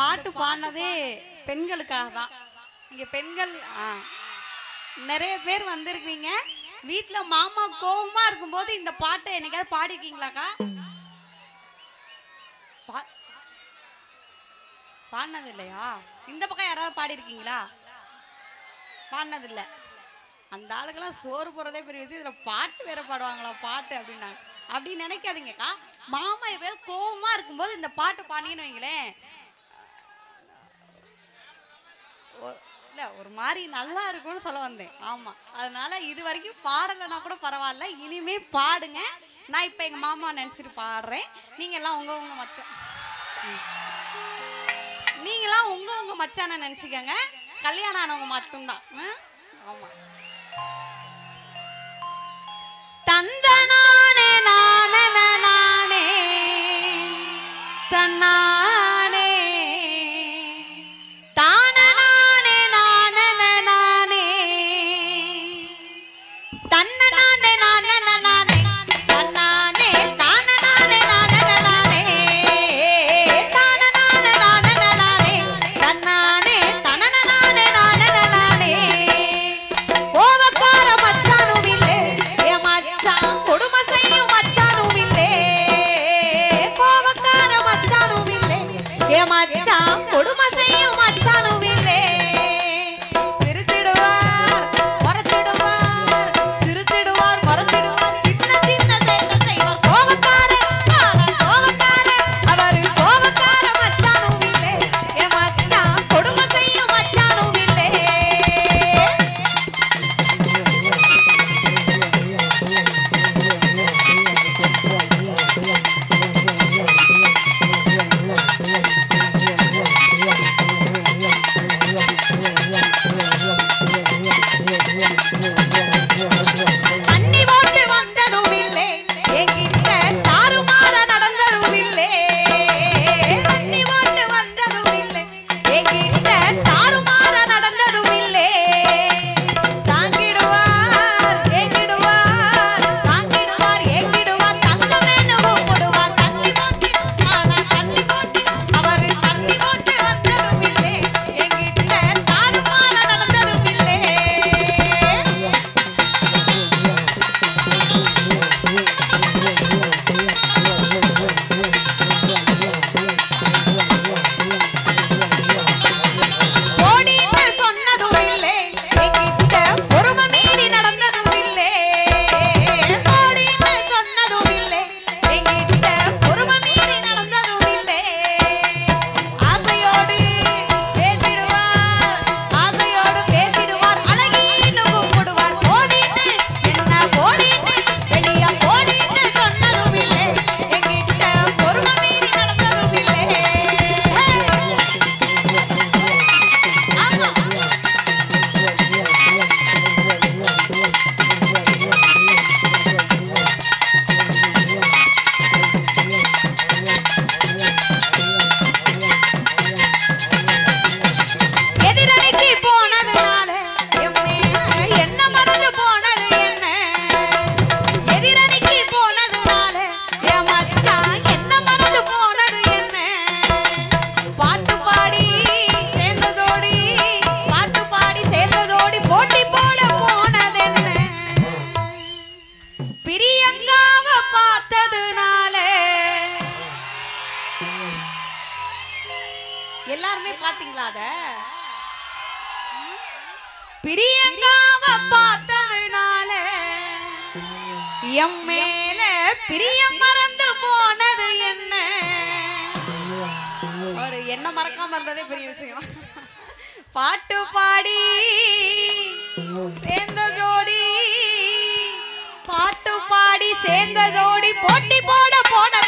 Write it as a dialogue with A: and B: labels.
A: பாட்டு பாடினதே பெண்களுக்காக தான் இங்க பெண்கள் ஆ, நிறைய பேர் வந்திருக்கீங்க வீட்ல மாமா கோவமா இருக்கும்போது இந்த பாட்டை என்னைக்காவது பாடிருக்கீங்களாக்கா பா- பாடினது இல்லையா இந்த பக்கம் யாராவது பாடியிருக்கீங்களா பாடினது இல்ல அந்த ஆளுக்கெல்லாம் சோறு போறதே பெரிய விஷயம் இதுல பாட்டு வேற பாடுவாங்களா பாட்டு அப்படின்னாங்க அப்படி நினைக்காதீங்கக்கா மாமா எப்பயாவது கோவமா இருக்கும்போது இந்த பாட்டு பாடினீங்கன்னு வைங்களேன் ஒ- இல்ல ஒரு மாதிரி நல்லா இருக்கும்னு சொல்ல வந்தேன் ஆமா அதனால இது வரைக்கும் பாடலைன்னா கூட பரவாயில்ல இனிமே பாடுங்க நான் இப்ப எங்க மாமா நினைச்சிட்டு பாடுறேன் நீங்க எல்லாம் உங்க உங்க மச்சான் ம். நீங்களாம் உங்க உங்க மச்சான நினைச்சுக்கோங்க கல்யாணம் ஆனவங்க மட்டும்தான் ஆ? ஆமா தந்தனானே நானே நானே தன்னானே தானனானே நானே நானே தன்னனானே நானே நானே தன்னானே தானனானே நானே நானே தானனானே நானே நானே தன்னானே தனனனானே நானே நானே கோவக்கார மச்சானும் இல்லே ஏ மச்சான் கொடுமை செய்யும் மச்சானும் இல்லே கோவக்கார மச்சானும் இல்லே ஏ மச்சான் கொடுமை செய்யும் மச்சானும் இல்லே சிரிச்சிடுவார் மறைச்சிடுவார் சிரிச்சிடுவார் மறைச்சிடுவார் சின்ன சின்ன சேட்டை செய்வார் கோவக்கார ஆனா கோவக்கார அவர் கோவக்கார மச்சானும் இல்லே ஏ மச்சான் கொடுமை செய்யும் மச்சானும் இல்லே அன்னி போட்டு வந்ததும் இல்லை என்கிட்ட தாறுமாற நடந்ததும் இல்லை அன்னி போட்டு வந்ததும் இல்லை என்கிட்ட தாறுமாற நடந்ததும் இல்லை தாங்கிடுவார் ஏங்கிடுவார் தாங்கிடுவார் ஏங்கிடுவார் தங்கமேனு கூப்பிடுவார் தண்ணி போட்டு ஆனா தண்ணி போட்டு அவர் தண்ணி போட்டு வந்ததும் இல்லை என்கிட்ட தாறுமாற நடந்ததும் இல்லை ஓடின்னு சொன்னதும் இல்லை என்கிட்ட பொறுமை மீறி நடந்ததும் இல்லை ஓடின்னு சொன்னதும் இல்லை என்கிட்ட பொறுமை மீறி நடந்ததும் இல்லை ஆசையோடு பேசிடுவார் ஆசையோடு பேசிடுவார் அழகின்னு கூப்பிடுவார் ஓடின்னு என்ன ஓடின்னு வெளிய ஓடின்னு சொன்னதும் இல்லை என்கிட்ட பொறுமை மீறி நடந்ததும் இல்லை ஆமா எதிரணிக்கு போனதுனால என் மேல என்ன மறந்து போனது என்ன எதிரணிக்கு போனதுனால என் மச்சான் என்ன மறந்து போனது என்ன பாட்டு பாடி சேர்ந்ததோடி பாட்டு பாடி சேர்ந்ததோடி போட்டி போட போனது என்ன பிரியங்காவ பார்த்ததுனால எல்லாருமே பாத்தீங்களா அத பிரியங்காவ பார்த்ததுனால எம் மேல பிரியம் மறந்து போனது என்ன ஒரு என்ன மறக்காம இருந்ததே பெரிய விஷயம் பாட்டு பாடி சேர்ந்த ஜோடி பாட்டு பாடி சேர்ந்த ஜோடி போட்டி போட போனது